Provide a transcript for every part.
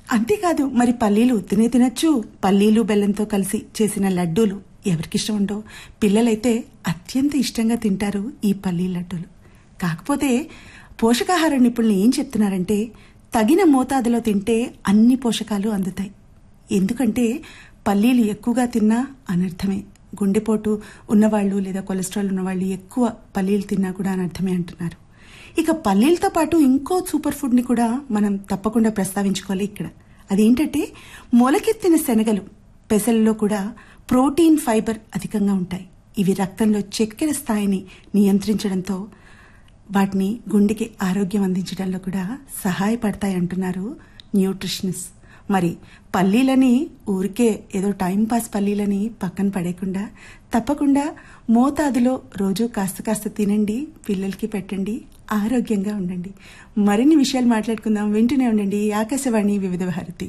అంతేకాదు మరి పల్లీలు తినే తినచ్చు పల్లీలు బెల్లంతో కలిసి చేసిన లడ్డూలు ఎవరికిష్టం ఉండో పిల్లలైతే అత్యంత ఇష్టంగా తింటారు ఈ పల్లీ లడ్డూలు కాకపోతే పోషకాహార నిపుణులు ఏం చెప్తున్నారంటే తగిన మోతాదులో తింటే అన్ని పోషకాలు అందుతాయి ఎందుకంటే పల్లీలు ఎక్కువగా తిన్నా అనర్థమే గుండెపోటు ఉన్నవాళ్ళు లేదా కొలెస్ట్రాల్ ఉన్నవాళ్ళు ఎక్కువ పల్లీలు తిన్నా కూడా అనర్థమే అంటున్నారు ఇక పల్లీలతో పాటు ఇంకో సూపర్ ఫుడ్ ని కూడా మనం తప్పకుండా ప్రస్తావించుకోవాలి ఇక్కడ అదేంటంటే మొలకెత్తిన శనగలు పెసలలో కూడా ప్రోటీన్ ఫైబర్ అధికంగా ఉంటాయి ఇవి రక్తంలో చక్కెర స్థాయిని నియంత్రించడంతో వాటిని గుండెకి ఆరోగ్యం అందించడంలో కూడా సహాయపడతాయి అంటున్నారు న్యూట్రిషనిస్ట్ మరి పల్లీలని ఊరికే ఏదో టైం పాస్ పల్లీలని పక్కన పడేయకుండా తప్పకుండా మోతాదులో రోజు కాస్త కాస్త తినండి పిల్లలకి పెట్టండి ఆరోగ్యంగా ఉండండి మరిన్ని విషయాలు మాట్లాడుకుందాం వింటూనే ఉండండి ఆకాశవాణి వివిధ భారతి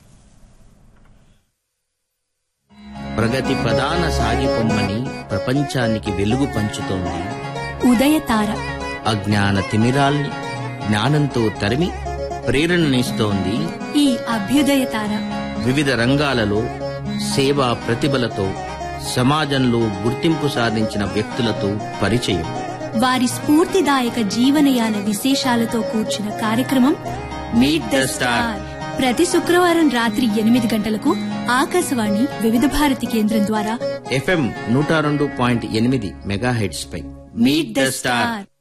ప్రగతి ప్రధాన సాగిపొమ్మని ప్రపంచానికి వెలుగు పంచుతోంది ఉదయతార అజ్ఞాన తిమిరాల్ని జ్ఞానంతో తరిమి ప్రేరణనిస్తోంది ఈ అభ్యుదయతార వివిధ రంగాలలో సేవా ప్రతిభలతో సమాజంలో గుర్తింపు సాధించిన వ్యక్తులతో పరిచయం వారి స్ఫూర్తిదాయక జీవనయాన విశేషాలతో కూర్చిన కార్యక్రమం మీట్ ద స్టార్ ప్రతి శుక్రవారం రాత్రి ఎనిమిది గంటలకు ఆకాశవాణి వివిధ భారతి కేంద్రం ద్వారా ఎఫ్ఎం నూట రెండు పాయింట్ ఎనిమిది మెగాహెడ్స్ పై మీట్ ద స్టార్